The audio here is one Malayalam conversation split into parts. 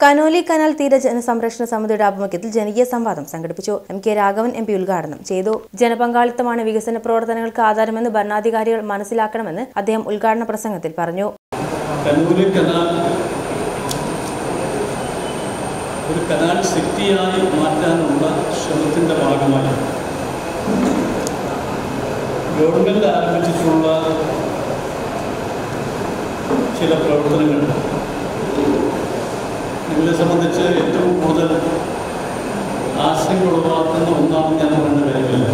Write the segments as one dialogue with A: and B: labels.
A: കനോലി കനാൽ തീര ജനസംരക്ഷണ സമിതിയുടെ ആഭിമുഖ്യത്തിൽ ജനകീയ സംവാദം സംഘടിപ്പിച്ചു M K Raghavan M P ഉദ്ഘാടനം ചെയ്തു ജനപങ്കാളിത്തമാണ് വികസന പ്രവർത്തനങ്ങൾക്ക് ആധാരമെന്ന് ഭരണാധികാരികൾ മനസ്സിലാക്കണമെന്ന് അദ്ദേഹം ഉദ്ഘാടന പ്രസംഗത്തിൽ പറഞ്ഞു
B: കണ്ണൂര് കനാൽ ഒരു കനാൽ സിറ്റിയായി മാറ്റാനുള്ള ശ്രമത്തിൻ്റെ ഭാഗമായി ഗവൺമെൻറ് ആരംഭിച്ചിട്ടുള്ള ചില പ്രവർത്തനങ്ങൾ നിങ്ങളെ സംബന്ധിച്ച് ഏറ്റവും കൂടുതൽ ആശങ്ക ഉളവാക്കുന്ന ഒന്നാണെന്ന് ഞാൻ പറയുന്ന കാര്യമില്ല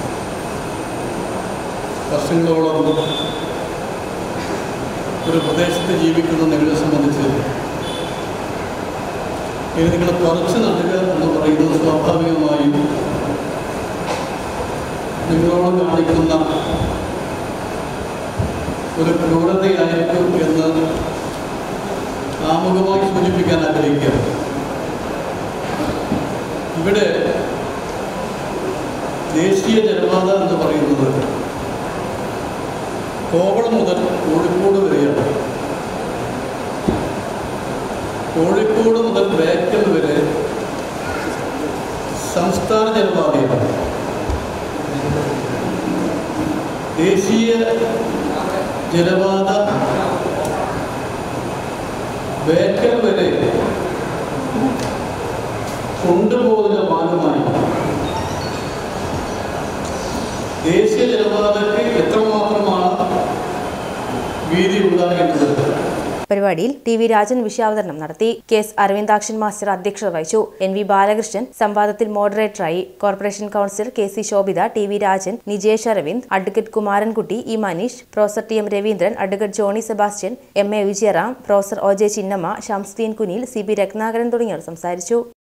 B: വർഷങ്ങളോളം ഒരു പ്രദേശത്ത് ജീവിക്കുന്ന നിങ്ങളെ സംബന്ധിച്ച് ഇത് നിങ്ങൾ കുറച്ച് നടുക എന്ന് പറയുന്നത് സ്വാഭാവികമായും നിങ്ങളോട് കാണിക്കുന്ന ഒരു ക്രൂരതയായിരിക്കും എന്ന് ആമുഖമായി സൂചിപ്പിക്കാൻ ആഗ്രഹിക്കുക ഇവിടെ ദേശീയ ജലപാത എന്ന് പറയുന്നത് കോവളം മുതൽ കോഴിക്കോട് വരെയാണ് കോഴിക്കോട് മുതൽ ബേക്കൽ വരെ സംസ്ഥാന ജലപാതയാണ് ദേശീയ ജലപാത ബേക്കൽ വരെ കൊണ്ടുപോകുന്ന ഭാഗമായി ദേശീയ ജലപാതയ്ക്ക് എത്രമാത്രമാണ് വീതി ഉണ്ടാകേണ്ടത്
A: പരിപാടിയിൽ ടി വി രാജൻ വിഷയാവതരണം നടത്തി കെ എസ് അരവിന്ദാക്ഷൻ മാസ്റ്റർ അധ്യക്ഷത വഹിച്ചു എൻ വി ബാലകൃഷ്ണൻ സംവാദത്തിൽ മോഡറേറ്ററായി corporation councillor K C Shobhitha T V Rajan Nijesh Aravind advocate Kumarankutty E Maneesh professor T M Raveendran advocate Johnny Sebastian M A Vijayaram professor O J Chinnamma Shamsudeen Kunil C B Ratnakaran തുടങ്ങിയവർ സംസാരിച്ചു